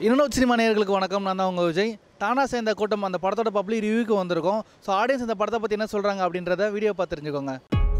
இன்னொரு சினிமா நேயர்களுக்கு வணக்கம் நான் தான் உங்கள் விஜய் தானா சேர்ந்த கூட்டம் அந்த படத்தோட பப்ளிக் ரிவ்யூக்கு வந்திருக்கோம் ஸோ ஆடியன்ஸ் இந்த படத்தை பற்றி என்ன சொல்கிறாங்க அப்படின்றத வீடியோ பார்த்து தெரிஞ்சுக்கோங்க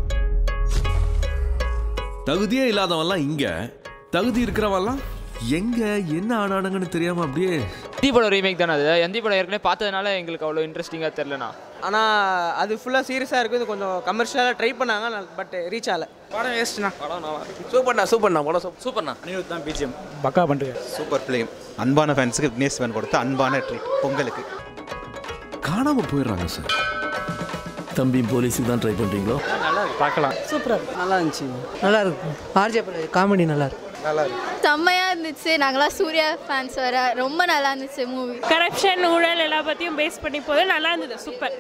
தகுதியே இல்லாதவன்லாம் இங்க தகுதி இருக்கிறவன்லாம் எங்க என்ன ஆனானுங்கன்னு தெரியாம அப்படியே எந்தி படம் ரீமேக் தானே அது எந்தி படம் ஏற்கனவே பார்த்ததுனால எங்களுக்கு அவ்வளோ இன்ட்ரெஸ்டிங்காக தெரிலண்ணா ஆனால் அது ஃபுல்லாக சீரியஸாக இருக்குது கொஞ்சம் கமர்ஷியலாக ட்ரை பண்ணாங்க பட் ரீச் ஆகல படம் வேஸ்ட்ண்ணா படம் நல்லா சூப்பர்ண்ணா சூப்பர்ண்ணா படம் சூப்பர் சூப்பர்ண்ணா பக்கா பண்ணுறேன் சூப்பர் ஃபிலிம் அன்பான ஃபேன்ஸுக்கு விக்னேஷ் சிவன் கொடுத்த அன்பான ட்ரீட் பொங்கலுக்கு காணாம போயிடுறாங்க சார் தம்பி போலீஸுக்கு தான் ட்ரை பண்ணுறீங்களோ பார்க்கலாம் சூப்பராக நல்லா இருந்துச்சு நல்லா இருக்கு ஆர்ஜே காமெடி நல்லா இருக்கு செம்மையாக இருந்துச்சு நாங்களாம் சூர்யா ஃபேன்ஸ் வர ரொம்ப நல்லா இருந்துச்சு மூவி கரப்ஷன் ஊழல் எல்லா பற்றியும் பேஸ் பண்ணி போது நல்லா இருந்தது சூப்பர்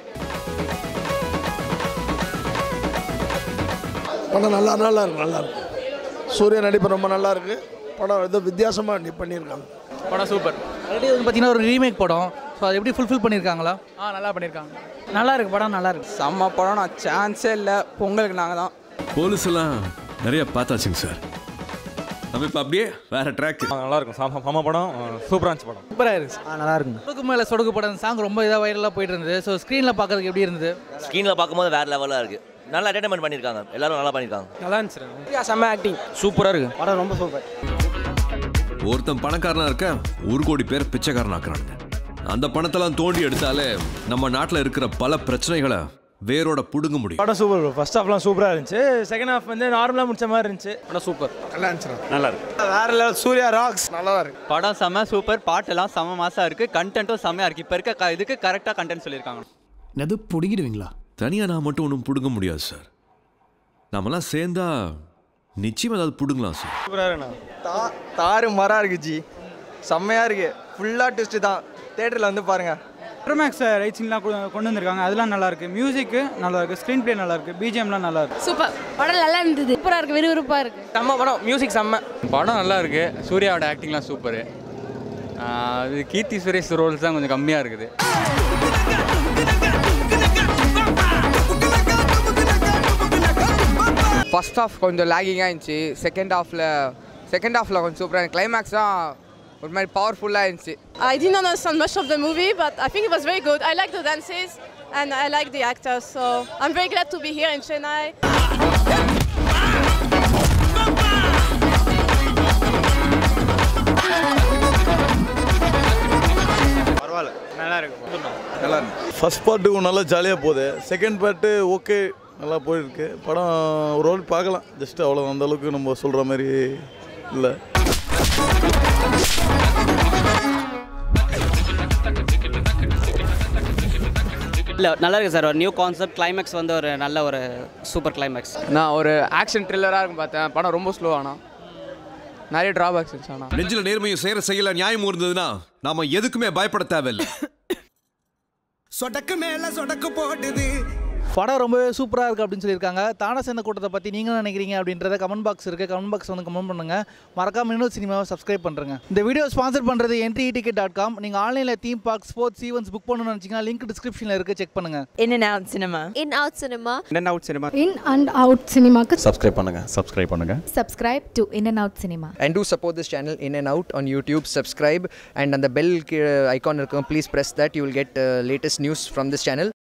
படம் நல்லா நல்லா இருக்கு நல்லா இருக்கு சூர்யா நடிப்பு ரொம்ப நல்லா இருக்கு படம் ஏதோ வித்தியாசமாக பண்ணியிருக்காங்க படம் சூப்பர் ஆல்ரெடி வந்து பார்த்தீங்கன்னா ஒரு ரீமேக் படம் ஸோ அதை எப்படி ஃபுல்ஃபில் பண்ணியிருக்காங்களா ஆ நல்லா பண்ணியிருக்காங்க நல்லா இருக்கு படம் நல்லா இருக்கு செம்ம படம் நான் சான்ஸே இல்லை பொங்கலுக்கு நாங்கள் தான் போலீஸ் எல்லாம் நிறைய பார்த்தாச்சுங்க சார் நம்ம இப்போ அப்படியே வேற ட்ராக் நல்லா இருக்கும் சாம சாம படம் சூப்பராக இருந்துச்சு படம் சூப்பராக இருந்துச்சு ஆ நல்லா இருக்குங்க சொடுக்கு மேலே சொடுக்கு படம் சாங் ரொம்ப இதாக வைரலாக போயிட்டு இருந்தது ஸோ ஸ்க்ரீனில் பார்க்கறதுக்கு எப்படி இருந்தது ஸ்க்ரீனில் பார்க்கும்போது வேறு லெவலாக இருக்குது நல்லா என்டர்டைன்மெண்ட் பண்ணியிருக்காங்க எல்லாரும் நல்லா பண்ணியிருக்காங்க நல்லா இருந்துச்சு செம்ம ஆக்டிங் சூப்பராக இருக்கு படம் ரொம்ப சூப்பர் ஒருத்தன் பணக்காரனா இருக்க ஒரு கோடி பேர் பிச்சைக்காரன் ஆக்குறானுங்க அந்த பணத்தெல்லாம் தோண்டி எடுத்தாலே நம்ம நாட்டில் இருக்கிற பல பிரச்சனைகளை வேரோட புடுங்க முடியும் படம் சூப்பர் ஃபர்ஸ்ட் ஹாஃப்லாம் சூப்பராக இருந்துச்சு செகண்ட் ஹாஃப் வந்து நார்மலாக முடிச்ச மாதிரி இருந்துச்சு படம் சூப்பர் நல்லா இருந்துச்சு வேற லெவல் சூர்யா ராக்ஸ் நல்லா தான் இருக்கு படம் செம்ம சூப்பர் பாட்டெல்லாம் செம்ம மாசாக இருக்குது கண்டென்ட்டும் செம்மையாக இருக்குது இப்போ இருக்க க- இதுக்கு கரெக்டாக கண்டென்ட் சொல்லியிருக்காங்க எது பிடிக்கிடுவீங்களா தனியாக நான் மட்டும் ஒன்றும் பிடுங்க முடியாது சார் நாமெல்லாம் சேர்ந்தா நிச்சயம் ஏதாவது பிடுங்கலாம் சார் சூப்பராக இருக்குண்ணா தா தாறு மரம் இருக்கு ஜி செம்மையாக இருக்கு ஃபுல்லாக ட்விஸ்ட்டு தான் தேட்டரில் வந்து பாருங்கள் ப்ரோமேக்ஸ் ரைட்ஸிங்லாம் கொண்டு வந்திருக்காங்க அதெல்லாம் நல்லா இருக்கு மியூசிக்கு நல்லா இருக்கு ஸ்க்ரீன் ப்ளே நல்லா இருக்கு பிஜிஎம்லாம் நல்லா இருக்கு சூப்பர் படம் நல்லா இருந்தது சூப்பராக இருக்கு விறுவிறுப்பாக இருக்கு செம்ம படம் மியூசிக் செம்ம படம் நல்லா இருக்கு சூர்யாவோட ஆக்டிங்லாம் சூப்பரு இது கீர்த்தி சுரேஷ் ரோல்ஸ் தான் கொஞ்சம் கம்மியாக இருக்குது ஃபர்ஸ்ட் ஹாஃப் கொஞ்சம் லேகிங்காக இருந்துச்சு செகண்ட் ஹாஃபில் செகண்ட் ஹாஃபில் கொஞ்சம் சூப்பராக கிளைமேக்ஸ் தான் ஒரு மாதிரி பவர்ஃபுல்லாக இருந்துச்சு I didn't understand much of the movie, but I think it was very good. I like the dances and I like the actors, so I'm very glad to be here in Chennai. First பார்ட்டுக்கும் நல்லா ஜாலியாக போகுது second part okay நல்லா போயிருக்கு படம் ஒரு role பார்க்கலாம் just அவ்வளோ அந்த அளவுக்கு நம்ம சொல்கிற மாதிரி இல்லை இல்லை நல்லா இருக்கு சார் ஒரு நியூ கான்செப்ட் கிளைமேக்ஸ் வந்து ஒரு நல்ல ஒரு சூப்பர் கிளைமேக்ஸ் நான் ஒரு ஆக்ஷன் த்ரில்லராக இருக்கும் பார்த்தேன் படம் ரொம்ப ஸ்லோ ஆனால் நிறைய ட்ராபேக்ஸ் இருந்துச்சு ஆனால் நெஞ்சில நேர்மையும் செய்யற செய்யல நியாயம் இருந்ததுன்னா நாம எதுக்குமே பயப்பட தேவையில்லை சொடக்கு மேலே சொடக்கு போட்டுது படம் ரொம்பவே சூப்பராக இருக்குது அப்படின்னு சொல்லியிருக்காங்க தானா சேர்ந்த கூட்டத்தை பற்றி நீங்கள் என்ன நினைக்கிறீங்க அப்படின்றத கமெண்ட் பாக்ஸ் இருக்குது கமெண்ட் பாக்ஸ் வந்து கமெண்ட் பண்ணுங்கள் மறக்காம இன்னொரு சினிமாவை சப்ஸ்கிரைப் பண்ணுறேங்க இந்த வீடியோ ஸ்பான்சர் பண்ணுறது என்ட்ரி டிக்கெட் டாட் காம் நீங்கள் ஆன்லைனில் theme park sports events book பண்ணணும்னு நினச்சிங்கன்னா லிங்க் டிஸ்கிரிப்ஷனில் இருக்குது செக் பண்ணுங்கள் In and out cinema. In out cinema என்ன out cinema in and out சினிமாக்கு சப்ஸ்கிரைப் பண்ணுங்க சப்ஸ்கிரைப் பண்ணுங்க subscribe to in and out cinema and do support this channel in and out on youtube subscribe and on the bell uh, icon இருக்கும் please press that you will get uh, latest news from this channel